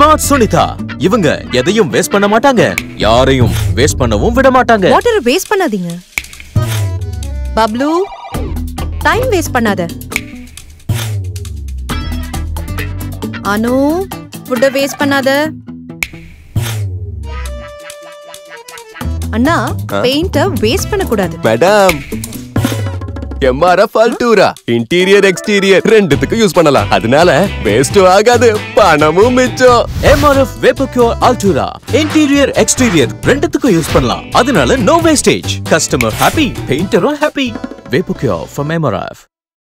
smart Sunita இவங்க எதையும் waste பண்ண மாட்டாங்க யாரையும் வேஸ்ட் பண்ணவும் விட மாட்டாங்க வாட்டரை வேஸ்ட் பண்ணாதீங்க பப்ளு டைம் வேஸ்ட் பண்ணாத அனு ஃபுட்டை வேஸ்ட் பண்ணாத அண்ணா பெயிண்ட வேஸ்ட் பண்ணக்கூடாது madam MRF Altura interior exterior ரெண்டுத்துக்கும் யூஸ் பண்ணலாம் அதனால வேஸ்டும் ஆகாது பணமும் மிச்சம் MRF Vapocure Altura interior exterior ரெண்டுத்துக்கும் யூஸ் பண்ணலாம் அதனால நோ வேஸ்டேஜ் கஸ்டமர் ஹாப்பி பெயிண்டரும் ஹாப்பி வேப்பக்யூர் ஃப்ரம் எம்ஆர்எஃப்